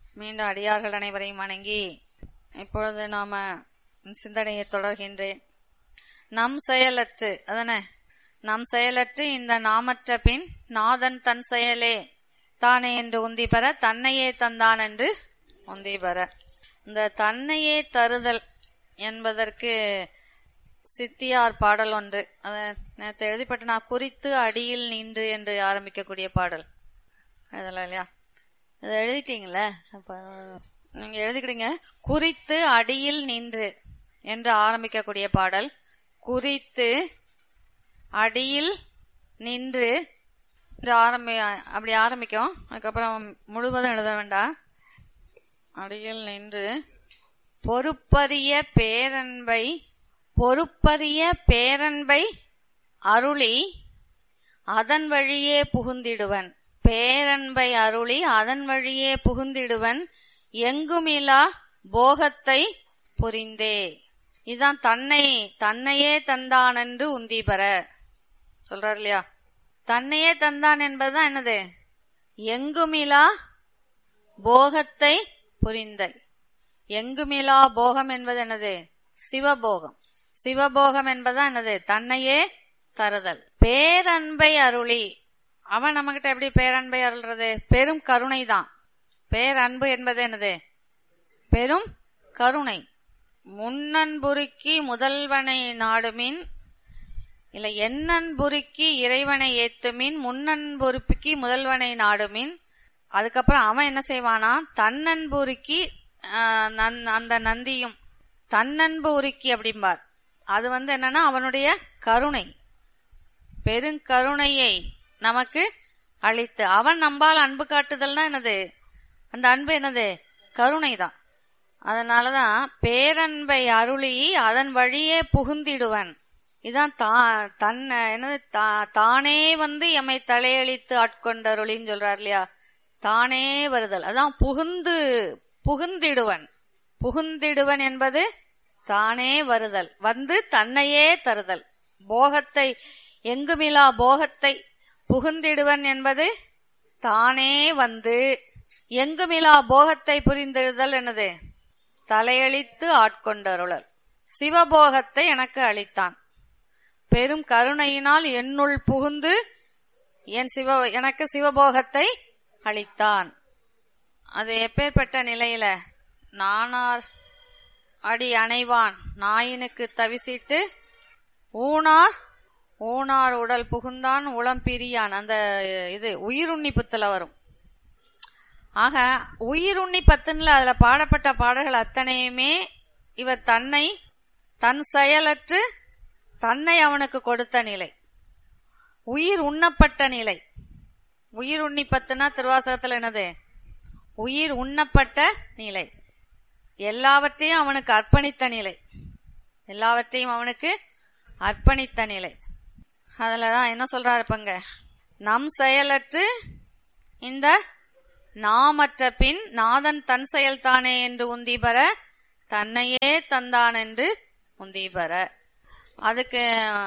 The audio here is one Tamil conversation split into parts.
மீண்டும் அடியார்கள் அனைவரையும் வணங்கி இப்பொழுது நாம சிந்தனையை தொடர்கின்றேன் நம் செயலற்று அதன நம் செயலற்று இந்த நாமற்ற பின் நாதன் தன் செயலே தானே என்று உந்தி பெற தன்னையே தந்தான் என்று உந்தி பெற இந்த தன்னையே தருதல் என்பதற்கு சித்தியார் பாடல் ஒன்று அதை நேற்று எழுதிப்பட்ட நான் குறித்து அடியில் நின்று என்று ஆரம்பிக்கக்கூடிய பாடல் எழுதலாம் இல்லையா இதை எழுதிட்டீங்களே அப்ப நீங்க எழுதிக்கிட்டீங்க குறித்து அடியில் நின்று என்று ஆரம்பிக்கக்கூடிய பாடல் குறித்து அடியில் நின்று இது ஆரம்பி அப்படி ஆரம்பிக்கும் அதுக்கப்புறம் முழுவதும் எழுத வேண்டாம் அடியில் நின்று பொறுப்பறிய பேரன்பை பொறுப்பறிய பேரன்பை அருளி அதன் வழியே புகுந்திடுவன் பேரன்பை அருளி அதன் வழியே புகுந்திடுவன் எங்குமிலா போகத்தை புரிந்தே இதான் தன்னை தன்னையே தந்தான் என்று உந்தி பெற சொல்றார் இல்லையா தன்னையே தந்தான் என்பதுதான் என்னது எங்குமிலா போகத்தை புரிந்தல் எங்குமிலா போகம் என்பது என்னது சிவபோகம் சிவபோகம் என்பதுதான் என்னது தன்னையே தருதல் பேரன்பை அருளி அவன் நம்மகிட்ட எப்படி பேரன்பை அருள்றது பெரும் கருணை தான் பேரன்பு என்பது என்னது பெரும் கருணை முன்னன்புருக்கி முதல்வனை நாடுமின் இல்ல எண்ணன்புருக்கி இறைவனை ஏத்துமின் முன்னன்புருக்கி முதல்வனை நாடுமின் அதுக்கப்புறம் அவன் என்ன செய்வானா தன்னன்புருக்கி ஆஹ், நன்- அந்த நந்தியும் தன்னன்பு உருக்கி அப்படிம்பார் அது வந்து என்னன்னா அவனுடைய கருணை பெருங்கருணையை நமக்கு அளித்து அவன் நம்பால் அன்பு காட்டுதல்னா என்னது அந்த அன்பு என்னது கருணை தான் அதனாலதான் பேரன்பை அருளி அதன் வழியே புகுந்திடுவன் இதான் தா தன் என்னது தா- தானே வந்து எம்மை தலையளித்து ஆட்கொண்டருளின்னு சொல்றார் இல்லையா தானே வருதல் அதான் புகுந்து புகுந்திடுவன் புகுந்திடுவன் என்பது தானே வருதல் வந்து தன்னையே தருதல் போகத்தை எங்குமிலா போகத்தை புகுந்திடுவன் என்பது தானே வந்து எங்குமிலா போகத்தை புரிந்திடுதல் என்னது தலையளித்து ஆட்கொண்டருளல் சிவபோகத்தை எனக்கு அளித்தான் பெரும் கருணையினால் என்னுள் புகுந்து என் சிவ எனக்கு சிவபோகத்தை அளித்தான் அது எப்பேற்பட்ட நிலையில நானார் அடி அணைவான் நாயினுக்கு தவிசிட்டு ஊனார் ஊனார் உடல் புகுந்தான் உளம் பிரியான் அந்த இது உயிருண்ணிப்புத்துல வரும் ஆக உயிருண்ணி பத்துன்ல அதுல பாடப்பட்ட பாடல்கள் அத்தனையுமே இவர் தன்னை தன் செயலற்று தன்னை அவனுக்கு கொடுத்த நிலை உயிர் உண்ணப்பட்ட நிலை உயிர் உண்ணி பத்துனா திருவாசகத்துல என்னது உயிர் உண்ணப்பட்ட நிலை எல்லாவற்றையும் அவனுக்கு அர்ப்பணித்த நிலை எல்லாவற்றையும் அவனுக்கு அர்ப்பணித்த நிலை அதுலதான் என்ன சொல்றாரு பங்க நம் செயலற்று இந்த நாமற்ற பின் நாதன் தன் செயல்தானே என்று உந்தி பெற தன்னையே தந்தான் என்று உந்தி பெற அதுக்கு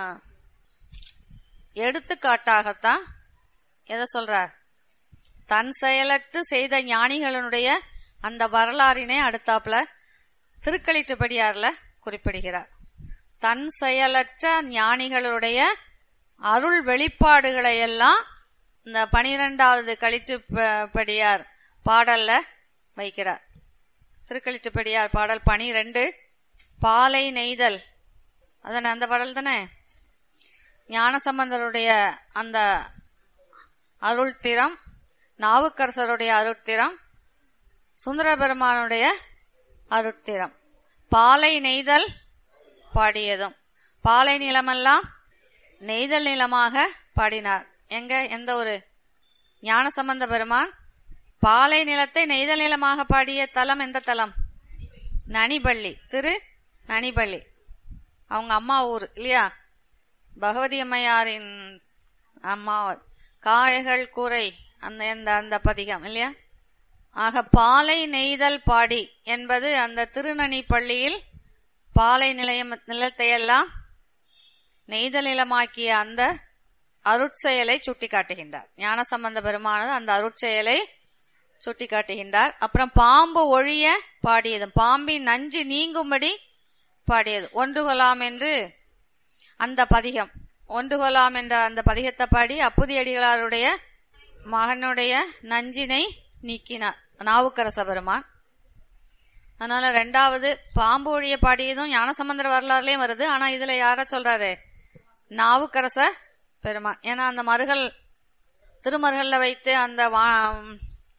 எடுத்துக்காட்டாகத்தான் எதை சொல்றார் தன் செயலற்று செய்த ஞானிகளுடைய அந்த வரலாறினை அடுத்தாப்புல திருக்களிட்டுப்படியார்ல குறிப்பிடுகிறார் தன் செயலற்ற ஞானிகளுடைய அருள் வெளிப்பாடுகளை எல்லாம் இந்த பனிரெண்டாவது கழிட்டுப்படியார் பாடல்ல வைக்கிறார் திருக்களிட்டுப்படியார் பாடல் பனிரெண்டு பாலை நெய்தல் அதானே அந்த பாடல் தானே ஞானசம்பந்தருடைய அந்த அருள் திறம் நாவுக்கரசருடைய அருட்திறம் சுந்தர பெருமானுடைய அருட்திறம் பாலை நெய்தல் பாடியதும் பாலை நிலமெல்லாம் நெய்தல் நிலமாக பாடினார் எங்க எந்த ஒரு ஞானசம்பந்த பெருமான் பாலை நிலத்தை நெய்தல் நிலமாக பாடிய தலம் எந்த தலம் நனிபள்ளி திரு நனிபள்ளி அவங்க அம்மா ஊர் இல்லையா பகவதி அம்மையாரின் அம்மா காயகள் கூரை அந்த அந்த அந்த பதிகம் இல்லையா ஆக பாலை நெய்தல் பாடி என்பது அந்த திருநனி பள்ளியில் பாலை நிலையம் நிலத்தையெல்லாம் நெய்தல் நிலமாக்கிய அந்த அருட்செயலை சுட்டிக்காட்டுகின்றார் ஞானசம்பந்த பெருமானது அந்த அருட்செயலை சுட்டி காட்டுகின்றார் அப்புறம் பாம்பு ஒழிய பாடியது பாம்பின் நஞ்சு நீங்கும்படி பாடியது ஒன்று கொலாம் என்று அந்த பதிகம் ஒன்று கொலாம் என்ற அந்த பதிகத்தை பாடி அப்புதியடிகளாருடைய மகனுடைய நஞ்சினை நீக்கினார் நாவுக்கரச பெருமான் அதனால ரெண்டாவது பாம்பு ஒழிய பாடியதும் ஞானசம்பந்தர வரலாறுலயும் வருது ஆனா இதுல யார சொல்றாரு நாவுக்கரச பெருமான் ஏன்னா அந்த மருகல் திருமருகல்ல வைத்து அந்த வா-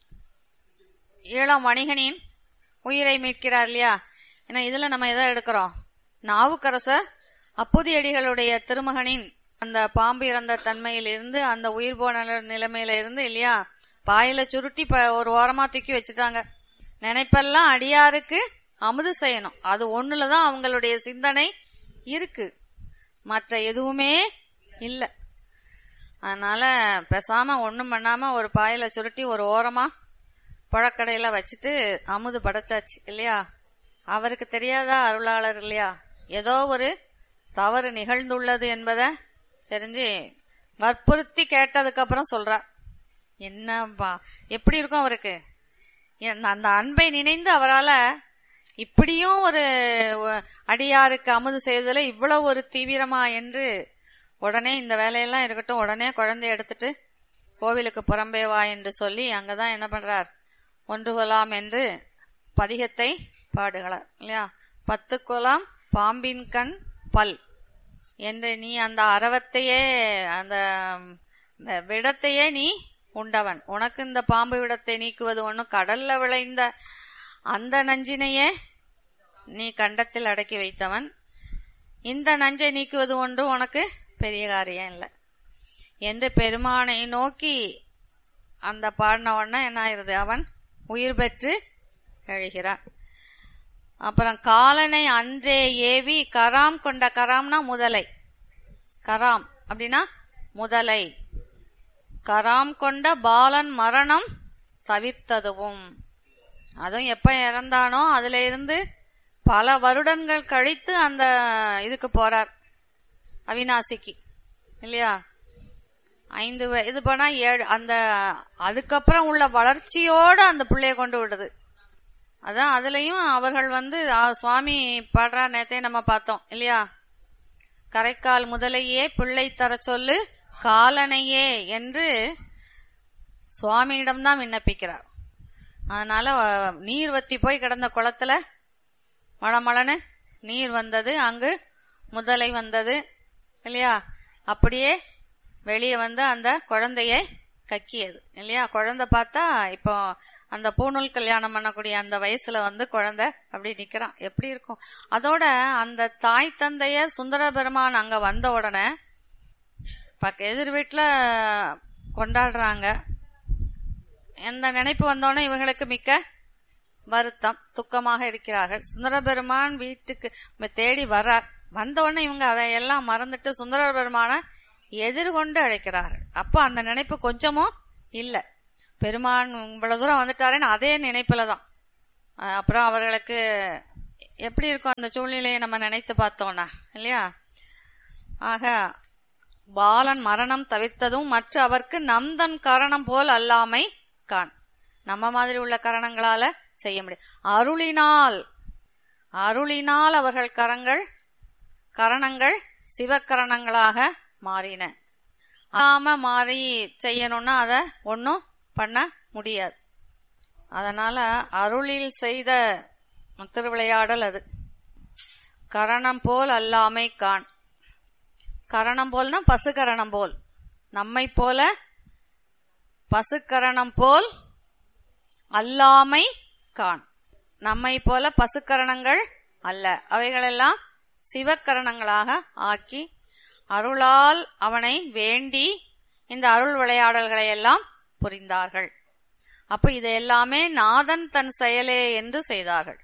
ஈழம் வணிகனின் உயிரை மீட்கிறார் இல்லையா ஏன்னா இதுல நம்ம எதை எடுக்கிறோம் நாவுக்கரசர் அப்புதியடிகளுடைய திருமகனின் அந்த பாம்பு இறந்த தன்மையில இருந்து அந்த உயிர் போன நில- நிலைமையில இருந்து இல்லையா பாயில சுருட்டி ப- ஒரு ஓரமா தூக்கி வச்சுட்டாங்க நினைப்பெல்லாம் அடியாருக்கு அமுது செய்யணும் அது ஒண்ணுலதான் அவங்களுடைய சிந்தனை இருக்கு மற்ற எதுவுமே இல்ல அதனால பேசாம ஒண்ணும் பண்ணாம ஒரு பாயில சுருட்டி ஒரு ஓரமா பழக்கடையில வச்சுட்டு அமுது படைச்சாச்சு இல்லையா அவருக்கு தெரியாதா அருளாளர் இல்லையா ஏதோ ஒரு தவறு நிகழ்ந்துள்ளது என்பதை தெரிஞ்சு வற்புறுத்தி கேட்டதுக்கு அப்புறம் சொல்றார் என்னப்பா எப்படி இருக்கும் அவருக்கு என் அந்த அன்பை நினைந்து அவரால இப்படியும் ஒரு ஒ- அடியாருக்கு அமுது செய்வதில் இவ்வளவு ஒரு தீவிரமா என்று உடனே இந்த வேலையெல்லாம் இருக்கட்டும் உடனே குழந்தைய எடுத்துட்டு கோவிலுக்கு புறம்பே வா என்று சொல்லி அங்கதான் என்ன பண்றார் ஒன்று கொலாம் என்று பதிகத்தை பாடுகிறார் இல்லையா பத்து கொலாம் பாம்பின் கண் பல் என்று நீ அந்த அரவத்தையே அந்த ம், விடத்தையே நீ உண்டவன் உனக்கு இந்த பாம்பு விடத்தை நீக்குவது ஒண்ணும் கடல்ல விளைந்த அந்த நஞ்சினையே நீ கண்டத்தில் அடக்கி வைத்தவன் இந்த நஞ்சை நீக்குவது ஒன்று உனக்கு பெரிய காரியம் இல்லை என்று பெருமானை நோக்கி அந்த பாடின உடனே என்ன ஆயிருது அவன் உயிர் பெற்று எழுகிறான் அப்புறம் காலனை அன்றே ஏவி கராம் கொண்ட கராம்னா முதலை கராம் அப்படின்னா முதலை கராம் கொண்ட பாலன் மரணம் தவிர்த்ததுவும் அதுவும் எப்ப இறந்தானோ அதுல இருந்து பல வருடங்கள் கழித்து அந்த இதுக்கு போறார் அவினாசிக்கு இல்லையா ஐந்து வ- இது பண்ணா ஏழு அந்த அதுக்கப்புறம் உள்ள வளர்ச்சியோட அந்த பிள்ளைய கொண்டு விடுது அதான் அதுலயும் அவர்கள் வந்து ஆ, சுவாமி பாடுறா நேத்தே நம்ம பார்த்தோம் இல்லையா கரைக்கால் முதலையே பிள்ளை தர சொல்லு காலனையே என்று சுவாமியிடம்தான் விண்ணப்பிக்கிறார் அதனால அஹ், நீர் வத்தி போய் கிடந்த குளத்துல மளமளன்னு நீர் வந்தது அங்கு முதலை வந்தது இல்லையா அப்படியே வெளியே வந்து அந்த குழந்தையை கக்கியது இல்லையா குழந்தை பார்த்தா இப்போ அந்த பூணூல் கல்யாணம் பண்ணக்கூடிய அந்த வயசுல வந்து குழந்தை அப்படி நிக்கிறான் எப்படி இருக்கும் அதோட அந்த தாய் தந்தைய சுந்தர பெருமான் அங்க வந்த உடனே பக்க எதிர் வீட்டுல கொண்டாடுறாங்க இந்த நினைப்பு வந்தோடனே இவர்களுக்கு மிக்க வருத்தம் துக்கமாக இருக்கிறார்கள் சுந்தர பெருமான் வீட்டுக்கு ம- தேடி வரார் வந்த உடனே இவங்க அதையெல்லாம் மறந்துட்டு சுந்தர பெருமானை எதிர்கொண்டு அழைக்கிறார்கள் அப்போ அந்த நினைப்பு கொஞ்சமும் இல்ல பெருமான் இவ்வளவு தூரம் வந்துட்டாருன்னு அதே நினைப்புல தான் அஹ் அப்புறம் அவர்களுக்கு எப்படி இருக்கும் அந்த சூழ்நிலையை நம்ம நினைத்து பார்த்தோம்னா இல்லையா ஆக பாலன் மரணம் தவிர்த்ததும் மற்ற அவர்க்கு நம்தன் காரணம் போல் அல்லாமை காண் நம்ம மாதிரி உள்ள காரணங்களால செய்ய முடியும் அருளினால் அருளினால் அவர்கள் கரங்கள் கரணங்கள் சிவக்கரணங்களாக மாறின ஆம மாறி செய்யணும்னா அத ஒன்னும் பண்ண முடியாது அதனால அருளில் செய்த திருவிளையாடல் அது கரணம் போல் அல்லாமை காண் கரணம் போல்னா பசுகரணம் போல் நம்மை போல பசுக்கரணம் போல் அல்லாமை காண் நம்மை போல பசுக்கரணங்கள் அல்ல அவைகளெல்லாம் சிவக்கரணங்களாக ஆக்கி அருளால் அவனை வேண்டி இந்த அருள் விளையாடல்களை எல்லாம் புரிந்தார்கள் அப்ப இது எல்லாமே நாதன் தன் செயலே என்று செய்தார்கள்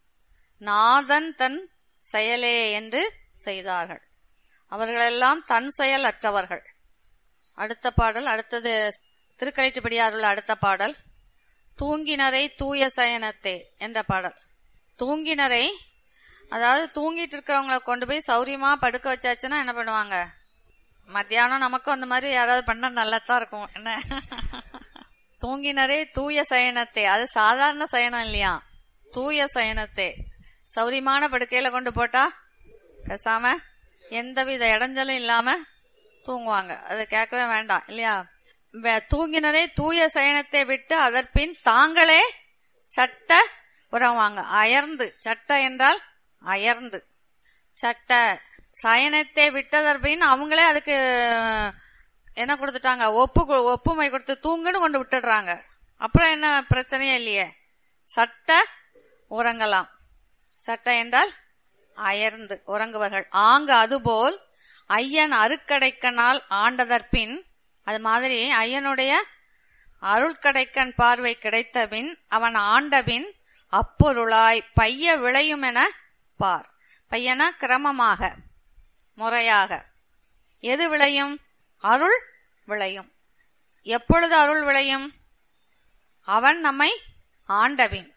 நாதன் தன் செயலே என்று செய்தார்கள் அவர்களெல்லாம் தன் செயல் அற்றவர்கள் அடுத்த பாடல் அடுத்தது திருக்கழிச்சுப்படியாருள்ள அடுத்த பாடல் தூங்கினரை தூய சயனத்தே என்ற பாடல் தூங்கினரை அதாவது தூங்கிட்டு இருக்கிறவங்கள கொண்டு போய் சௌரியமா படுக்க வச்சாச்சுன்னா என்ன பண்ணுவாங்க மத்தியானம் நமக்கும் அந்த மாதிரி யாராவது பண்ணா நல்லா தான் இருக்கும் என்ன தூங்கினரே தூய சயனத்தை அது சாதாரண சயனம் இல்லையா தூய சயனத்தை சௌரியமான படுக்கையில கொண்டு போட்டா பேசாம எந்தவித இடைஞ்சலும் இல்லாம தூங்குவாங்க அது கேட்கவே வேண்டாம் இல்லையா வே- தூங்கினரே தூய சயனத்தை விட்டு அதற்பின் தாங்களே சட்ட உறவாங்க அயர்ந்து சட்ட என்றால் அயர்ந்து சட்ட சயனத்தை விட்டதற்பின் அவங்களே அதுக்கு என்ன கொடுத்துட்டாங்க ஒப்பு கு- ஒப்புமை கொடுத்து தூங்குன்னு கொண்டு விட்டுடுறாங்க அப்புறம் என்ன பிரச்சனையே இல்லையே சட்ட உறங்கலாம் சட்ட என்றால் அயர்ந்து உறங்குவர்கள் ஆங்கு அதுபோல் ஐயன் அருக்கடைக்கனால் ஆண்டதற்பின் அது மாதிரி ஐயனுடைய அருள்கடைக்கன் பார்வை கிடைத்தபின் அவன் ஆண்டபின் அப்பொருளாய் பைய விளையும் என பார் பையனா கிரமமாக முறையாக எது விளையும் அருள் விளையும் எப்பொழுது அருள் விளையும் அவன் நம்மை ஆண்டபின்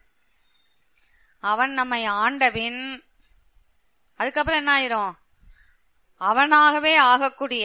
அவன் நம்மை ஆண்டபின் அதுக்கப்புறம் என்ன ஆயிரும் அவனாகவே ஆகக்கூடிய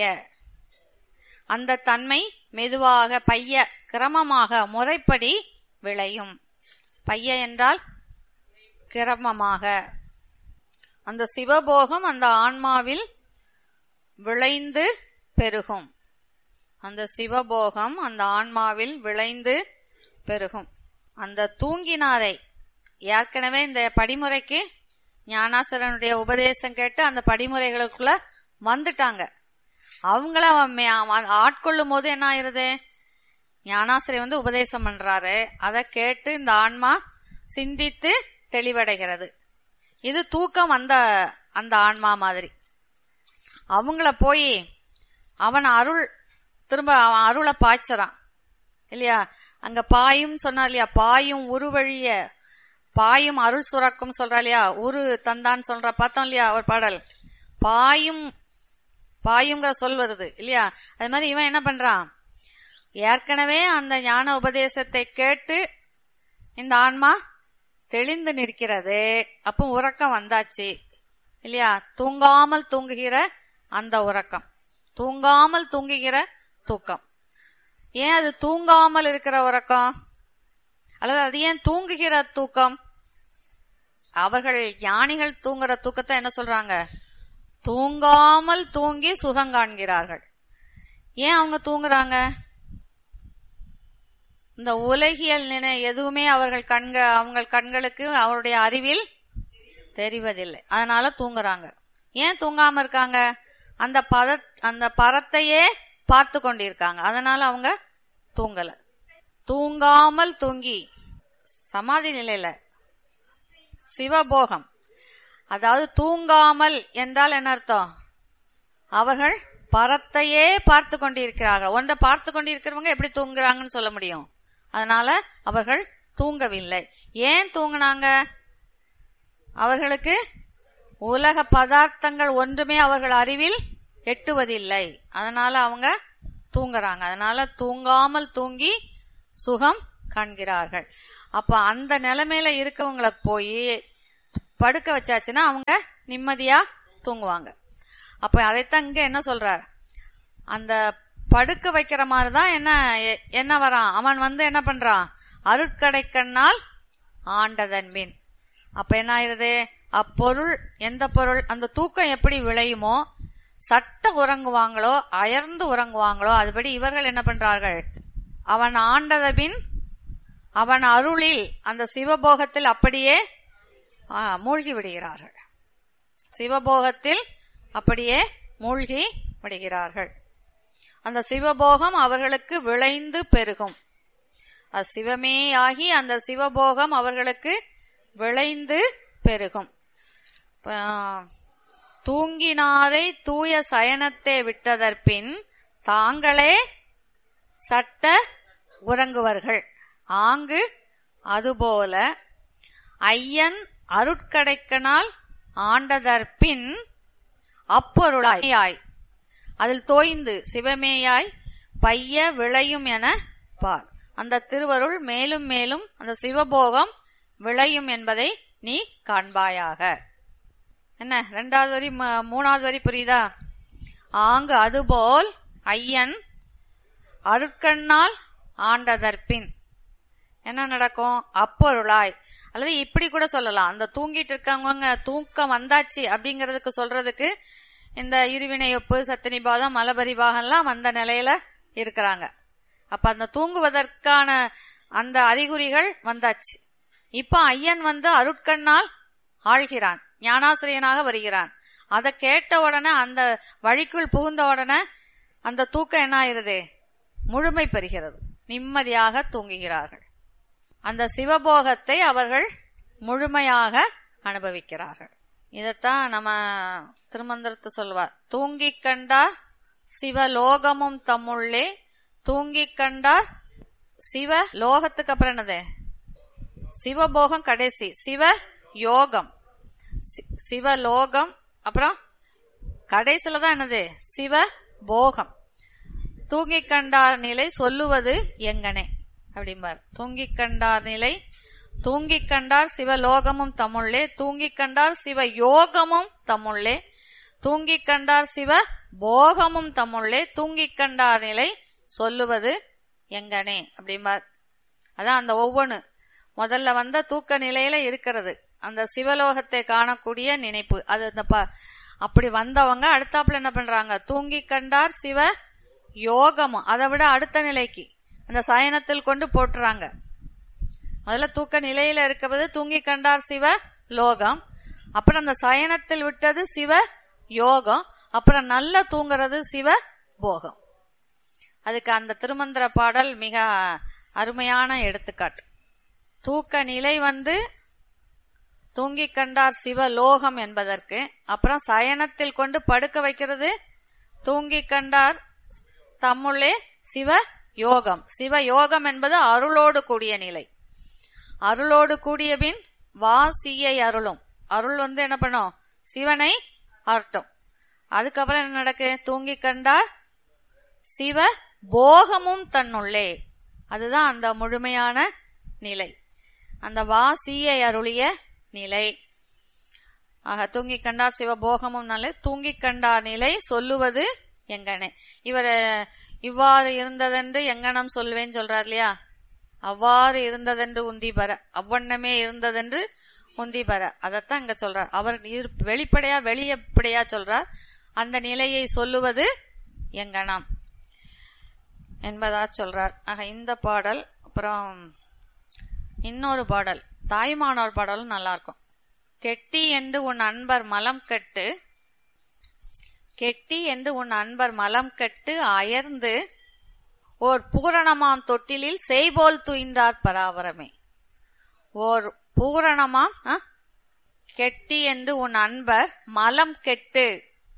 அந்த தன்மை மெதுவாக பைய கிரமமாக முறைப்படி விளையும் பைய என்றால் கிரமமாக அந்த சிவபோகம் அந்த ஆன்மாவில் விளைந்து பெருகும் அந்த சிவபோகம் அந்த ஆன்மாவில் விளைந்து பெருகும் அந்த தூங்கினாரை ஏற்கனவே இந்த படிமுறைக்கு ஞானாசரனுடைய உபதேசம் கேட்டு அந்த படிமுறைகளுக்குள்ள வந்துட்டாங்க அவங்கள அவன் மே- அவன் ஆட்கொள்ளும் போது என்ன ஆயிருது ஞானாசிரியர் வந்து உபதேசம் பண்றாரு அதை கேட்டு இந்த ஆன்மா சிந்தித்து தெளிவடைகிறது இது தூக்கம் அந்த அந்த ஆன்மா மாதிரி அவங்கள போய் அவன் அருள் திரும்ப அவன் அருளை பாய்ச்சறான் இல்லையா அங்க பாயும் சொன்னா இல்லையா பாயும் உருவழிய பாயும் அருள் சுரக்கும் சொல்றா இல்லையா உரு தந்தான்னு சொல்ற பார்த்தோம் இல்லையா ஒரு பாடல் பாயும் பாயுங்கிற சொல் வருது இல்லையா அது மாதிரி இவன் என்ன பண்றான் ஏற்கனவே அந்த ஞான உபதேசத்தை கேட்டு இந்த ஆன்மா தெளிந்து நிற்கிறது அப்போ உறக்கம் வந்தாச்சு இல்லையா தூங்காமல் தூங்குகிற அந்த உறக்கம் தூங்காமல் தூங்குகிற தூக்கம் ஏன் அது தூங்காமல் இருக்கிற உறக்கம் அல்லது அது ஏன் தூங்குகிற தூக்கம் அவர்கள் ஞானிகள் தூங்குற தூக்கத்தை என்ன சொல்றாங்க தூங்காமல் தூங்கி சுகம் காண்கிறார்கள் ஏன் அவங்க தூங்குறாங்க இந்த உலகியல் நினை எதுவுமே அவர்கள் கண்க அவங்க கண்களுக்கு அவருடைய அறிவில் தெரிவதில்லை அதனால தூங்குறாங்க ஏன் தூங்காம இருக்காங்க அந்த பத அந்த பரத்தையே பார்த்து கொண்டிருக்காங்க அதனால அவங்க தூங்கல தூங்காமல் தூங்கி சமாதி நிலையில சிவபோகம் அதாவது தூங்காமல் என்றால் என்ன அர்த்தம் அவர்கள் பரத்தையே பார்த்து கொண்டிருக்கிறார்கள் ஒன்றை பார்த்து கொண்டிருக்கிறவங்க எப்படி தூங்குறாங்கன்னு சொல்ல முடியும் அதனால அவர்கள் தூங்கவில்லை ஏன் தூங்குனாங்க அவர்களுக்கு உலக பதார்த்தங்கள் ஒன்றுமே அவர்கள் அறிவில் எட்டுவதில்லை அதனால அவங்க தூங்குறாங்க அதனால தூங்காமல் தூங்கி சுகம் காண்கிறார்கள் அப்ப அந்த நிலைமையில இருக்கவங்கள போய் படுக்க வச்சாச்சுன்னா அவங்க நிம்மதியா தூங்குவாங்க அப்ப அதைத்தான் இங்க என்ன சொல்றார் அந்த படுக்க வைக்கிற மாதிரிதான் என்ன எ- என்ன வரான் அவன் வந்து என்ன பண்றான் அருட்கடைக்கண்ணால் ஆண்டதன்பின் அப்ப என்ன ஆயிருது அப்பொருள் எந்த பொருள் அந்த தூக்கம் எப்படி விளையுமோ சட்ட உறங்குவாங்களோ அயர்ந்து உறங்குவாங்களோ அதுபடி இவர்கள் என்ன பண்றார்கள் அவன் ஆண்டதபின் அவன் அருளில் அந்த சிவபோகத்தில் அப்படியே ஆ, மூழ்கி விடுகிறார்கள் சிவபோகத்தில் அப்படியே மூழ்கி விடுகிறார்கள் அந்த சிவபோகம் அவர்களுக்கு விளைந்து பெருகும் அது சிவமே ஆகி அந்த சிவபோகம் அவர்களுக்கு விளைந்து பெருகும் ஆ, தூங்கினாரை தூய சயனத்தை விட்டதற்பின் தாங்களே சட்ட உறங்குவர்கள் ஆங்கு அதுபோல ஐயன் அருட்கடைக்கனால் ஆண்டதற்பின் அப்பொருளாய் அதில் தோய்ந்து சிவமேயாய் பைய விளையும் என பார் அந்த திருவருள் மேலும் மேலும் அந்த சிவபோகம் விளையும் என்பதை நீ காண்பாயாக என்ன ரெண்டாவது வரி ம- மூணாவது வரி புரியுதா ஆங்கு அதுபோல் ஐயன் அருட்கண்ணால் ஆண்டதற்பின் என்ன நடக்கும் அப்பொருளாய் அல்லது இப்படி கூட சொல்லலாம் அந்த தூங்கிட்டு இருக்கவங்க தூக்கம் வந்தாச்சு அப்படிங்கறதுக்கு சொல்றதுக்கு இந்த இருவினையொப்பு சத்தினிபாதம் மலபரிபாகம்லாம் அந்த நிலையில இருக்கிறாங்க அப்ப அந்த தூங்குவதற்கான அந்த அறிகுறிகள் வந்தாச்சு இப்ப ஐயன் வந்து அருட்கண்ணால் ஆள்கிறான் ஞானாசிரியனாக வருகிறான் அதை கேட்ட உடனே அந்த வழிக்குள் புகுந்த உடனே அந்த தூக்கம் என்ன ஆயிருது முழுமை பெறுகிறது நிம்மதியாக தூங்குகிறார்கள் அந்த சிவபோகத்தை அவர்கள் முழுமையாக அனுபவிக்கிறார்கள் இதத்தான் நம்ம திருமந்திரத்தை சொல்வார் தூங்கிக் கண்டார் சிவலோகமும் தம்முள்ளே தூங்கிக் கண்டார் சிவ லோகத்துக்கு அப்புறம் என்னது சிவபோகம் கடைசி சிவ யோகம் சி- சிவலோகம் அப்புறம் கடைசில தான் என்னது சிவ போகம் தூங்கிக் கண்டார் நிலை சொல்லுவது எங்கனே அப்படிம்பார் தூங்கிக் கண்டார் நிலை தூங்கிக் கண்டார் சிவலோகமும் தம்முள்ளே தூங்கிக் கண்டார் சிவ யோகமும் தம்முள்ளே தூங்கிக் கண்டார் சிவ போகமும் தம்முள்ளே தூங்கிக் கண்டார் நிலை சொல்லுவது எங்கனே அப்படிம்பார் அதான் அந்த ஒவ்வொன்னு முதல்ல வந்த தூக்க நிலையில இருக்கிறது அந்த சிவலோகத்தை காணக்கூடிய நினைப்பு அது அந்த ப- அப்படி வந்தவங்க அடுத்தாப்புல என்ன பண்றாங்க தூங்கி கண்டார் சிவ யோகமும் அதை விட அடுத்த நிலைக்கு அந்த சயனத்தில் கொண்டு போட்டுறாங்க முதல்ல தூக்க நிலையில இருக்கிறது தூங்கி கண்டார் சிவ லோகம் அப்புறம் அந்த சயனத்தில் விட்டது சிவ யோகம் அப்புறம் நல்லா தூங்குறது சிவ போகம் அதுக்கு அந்த திருமந்திர பாடல் மிக அருமையான எடுத்துக்காட்டு தூக்க நிலை வந்து தூங்கிக் கண்டார் சிவலோகம் என்பதற்கு அப்புறம் சயனத்தில் கொண்டு படுக்க வைக்கிறது தூங்கிக் கண்டார் தம்முள்ளே சிவ யோகம் சிவ யோகம் என்பது அருளோடு கூடிய நிலை அருளோடு கூடிய பின் வாசியை அருளும் அருள் வந்து என்ன பண்ணும் சிவனை அருட்டும் அதுக்கப்புறம் என்ன நடக்கு தூங்கிக் கண்டார் சிவ போகமும் தன்னுள்ளே அதுதான் அந்த முழுமையான நிலை அந்த வாசியை அருளிய நிலை ஆக தூங்கிக் கண்டார் சிவபோகமும் நல்ல தூங்கிக் கண்டார் நிலை சொல்லுவது எங்கனே இவர் இவ்வாறு இருந்ததென்று எங்கனம் சொல்வேன்னு சொல்றார் இல்லையா அவ்வாறு இருந்ததென்று உந்தி பெற அவ்வண்ணமே இருந்ததென்று உந்தி பெற அதைத்தான் இங்க சொல்றார் அவர் இரு- வெளிப்படையா வெளியப்படையா சொல்றார் அந்த நிலையை சொல்லுவது எங்கனம் என்பதா சொல்றார் ஆக இந்த பாடல் அப்புறம் இன்னொரு பாடல் தாய்மானோர் பாடலும் நல்லா இருக்கும் கெட்டி என்று உன் அன்பர் மலம் கெட்டு கெட்டி என்று உன் அன்பர் மலம் கெட்டு அயர்ந்து ஓர் பூரணமாம் தொட்டிலில் செய்போல் துயின்றார் பராவரமே ஓர் பூரணமாம் ஆ? கெட்டி என்று உன் அன்பர் மலம் கெட்டு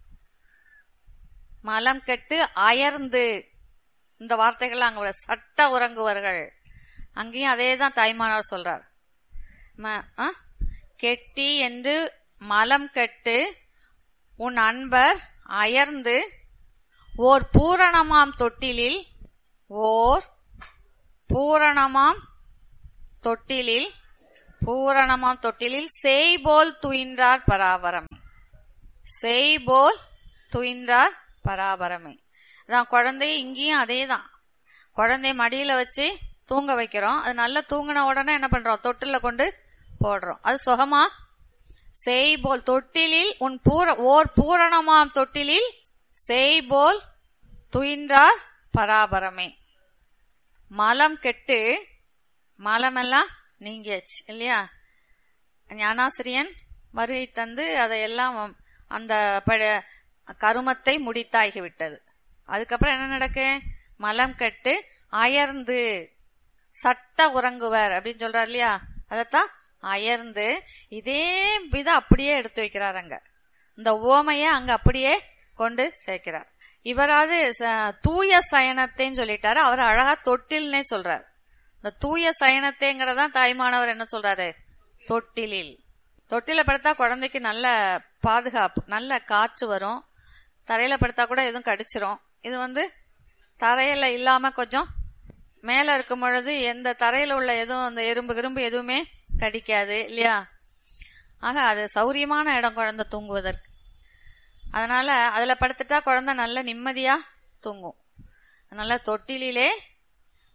மலம் கெட்டு அயர்ந்து இந்த வார்த்தைகள் அங்க சட்ட உறங்குவார்கள் அங்கேயும் அதே தான் தாய்மானார் சொல்றார் ம- ஆ? கெட்டி என்று மலம் கெட்டு உன் அன்பர் அயர்ந்து ஓர் பூரணமாம் தொட்டிலில் ஓர் பூரணமாம் தொட்டிலில் பூரணமாம் தொட்டிலில் செய்போல் துயின்றார் பராபரமே செய்போல் துயின்றார் பராபரமே அதான் குழந்தை இங்கேயும் அதே தான் குழந்தைய மடியில வச்சு தூங்க வைக்கிறோம் அது நல்லா தூங்கின உடனே என்ன பண்றோம் தொட்டில கொண்டு போடுறோம் அது சுகமா செய்போல் தொட்டிலில் உன் பூர ஓர் பூரணமாம் தொட்டிலில் செய்போல் துயின்றார் பராபரமே மலம் கெட்டு மலமெல்லாம் நீங்கியாச்சு இல்லையா ஞானாசிரியன் வருகை தந்து அதையெல்லாம் அந்த பழ- கருமத்தை முடித்தாகி விட்டது அதுக்கப்புறம் என்ன நடக்கு மலம் கெட்டு அயர்ந்து சட்ட உறங்குவர் அப்படின்னு சொல்றார் இல்லையா அதத்தான் அயர்ந்து இதே வித அப்படியே எடுத்து வைக்கிறார் அங்க இந்த ஓமைய அங்க அப்படியே கொண்டு சேர்க்கிறார் இவராது ச- தூய சயனத்தைன்னு சொல்லிட்டாரு அவர் அழகா தொட்டில்னே சொல்றார் இந்த தூய சயனத்தைங்கிறதான் தாய்மானவர் என்ன சொல்றாரு தொட்டிலில் தொட்டில படுத்தா குழந்தைக்கு நல்ல பாதுகாப்பு நல்ல காற்று வரும் தரையில படுத்தா கூட எதுவும் கடிச்சிரும் இது வந்து தரையில இல்லாம கொஞ்சம் மேல இருக்கும் பொழுது எந்த தரையில உள்ள எதுவும் அந்த எறும்பு கிரும்பு எதுவுமே கடிக்காது இல்லையா ஆக அது சௌரியமான இடம் குழந்தை தூங்குவதற்கு அதனால அதுல படுத்துட்டா குழந்தை நல்ல நிம்மதியா தூங்கும் அதனால தொட்டிலே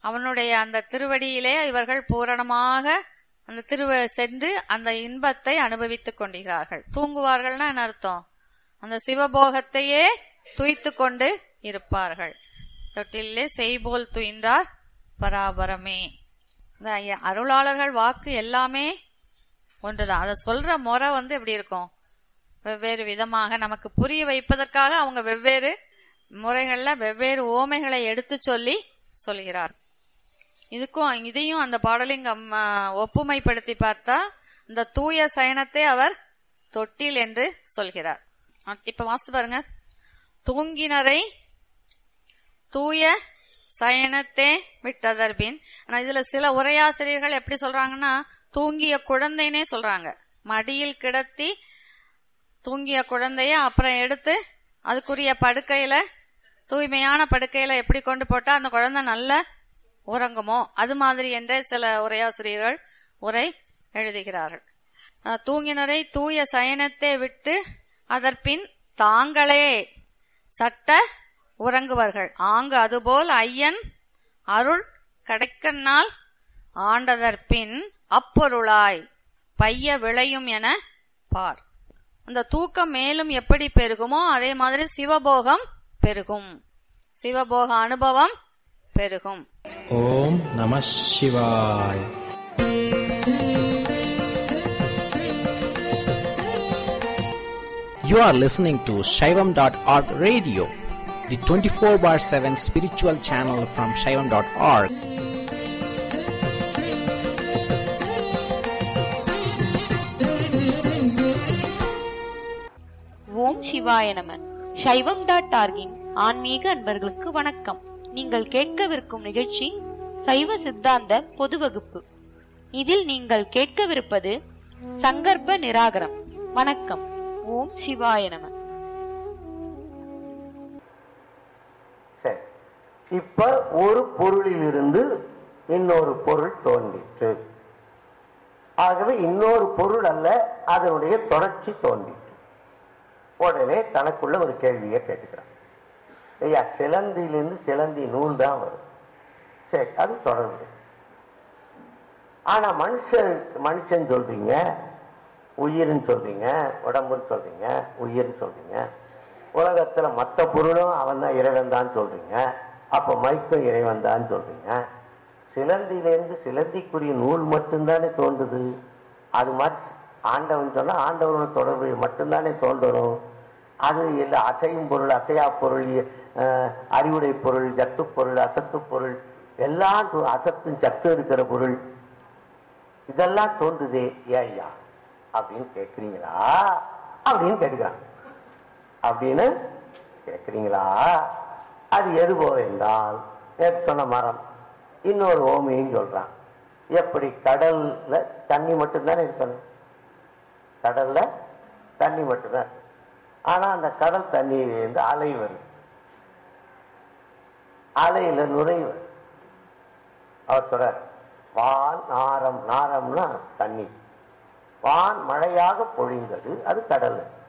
அவனுடைய அந்த திருவடியிலே இவர்கள் பூரணமாக அந்த திருவ சென்று அந்த இன்பத்தை அனுபவித்துக் கொண்டிருக்கிறார்கள் தூங்குவார்கள்னா என்ன அர்த்தம் அந்த சிவபோகத்தையே துய்த்து கொண்டு இருப்பார்கள் தொட்டிலே செய்போல் துயின்றார் பராபரமே இந்த ஐய- அருளாளர்கள் வாக்கு எல்லாமே ஒன்றுதான் அதை சொல்ற முறை வந்து எப்படி இருக்கும் வெவ்வேறு விதமாக நமக்கு புரிய வைப்பதற்காக அவங்க வெவ்வேறு முறைகள்ல வெவ்வேறு ஓமைகளை எடுத்து சொல்லி சொல்கிறார் இதுக்கும் இதையும் அந்த பாடலையும் கம்- ஆ, ஒப்புமைப்படுத்தி பார்த்தா இந்த தூய சயனத்தை அவர் தொட்டில் என்று சொல்கிறார் அ, இப்ப வாசித்து பாருங்க தூங்கினரை தூய சயனத்தே விட்டதற்பின் ஆனா இதுல சில உரையாசிரியர்கள் எப்படி சொல்றாங்கன்னா தூங்கிய குழந்தைனே சொல்றாங்க மடியில் கிடத்தி தூங்கிய குழந்தைய அப்புறம் எடுத்து அதுக்குரிய படுக்கையில தூய்மையான படுக்கையில எப்படி கொண்டு போட்டா அந்த குழந்தை நல்ல உறங்குமோ அது மாதிரி என்றே சில உரையாசிரியர்கள் உரை எழுதுகிறார்கள் அஹ், தூங்கினரை தூய சயனத்தை விட்டு அதற்பின் தாங்களே சட்ட உறங்குவார்கள் ஆங்கு அதுபோல் ஐயன் அருள் கடைக்கண்ணால் ஆண்டதற்பின் அப்பொருளாய் பைய விளையும் என பார் அந்த தூக்கம் மேலும் எப்படி பெருகுமோ அதே மாதிரி சிவபோகம் பெருகும் சிவபோக அனுபவம் பெருகும் ஓம் நம சிவாய் You are listening to Shaivam.org radio, the 24 bar 7 spiritual channel from Shaivam.org. ஓம் சிவாய நம சைவம் டாட் ஆர்கின் ஆன்மீக அன்பர்களுக்கு வணக்கம் நீங்கள் கேட்கவிருக்கும் நிகழ்ச்சி சைவ சித்தாந்த பொது வகுப்பு இதில் நீங்கள் கேட்கவிருப்பது சங்கற்ப நிராகரம் வணக்கம் ஓம் சிவாய நம சரி இப்ப ஒரு பொருளிலிருந்து இன்னொரு பொருள் தோன்றிற்று ஆகவே இன்னொரு பொருள் அல்ல அதனுடைய தொடர்ச்சி தோன்றிற்று உடனே தனக்குள்ள ஒரு கேள்வியை கேட்டுக்கிறான் ஐயா சிலந்தியிலிருந்து சிலந்தி நூல் தான் வரும் சரி அது தொடர்பு ஆனா மனுஷன் மனுஷன் சொல்றீங்க உயிர்னு சொல்றீங்க உடம்புன்னு சொல்றீங்க உயிர்னு சொல்றீங்க உலகத்துல மற்ற பொருளும் அவன் தான் இறைவன் தான் சொல்றீங்க அப்ப மைக்கும் இறைவன் தான் சொல்றீங்க சிலந்தியிலேருந்து சிலந்திக்குரிய நூல் மட்டும்தானே தோன்றுது அது மாதிரி ஆண்டவன் சொன்னா ஆண்டவனோட தொடர்பு மட்டும்தானே தோன்றணும் அது இல்லை அசையும் பொருள் அசையா பொருள் அஹ், அறிவுடை பொருள் ஜத்து பொருள் அசத்து பொருள் எல்லாம் தோ- அசத்தும் சத்து இருக்கிற பொருள் இதெல்லாம் தோன்றுதே ஏன் ஐயா அப்படின்னு கேட்குறீங்களா அப்படின்னு கேட்கிறான் அப்படின்னு கேட்குறீங்களா அது எது போல என்றால் நேற்று சொன்ன மரம் இன்னொரு ஓமையும் சொல்றான் எப்படி கடல்ல தண்ணி மட்டும்தானே இருக்கணும் கடல்ல தண்ணி மட்டும்தான் இருக்கு. ஆனா அந்த கடல் தண்ணியிலிருந்து அலை வருது அலையில நுழைவு அவர் சொல்றார் வான் நாரம் நாரம்னா தண்ணி வான் மழையாக பொழிந்தது அது கடல்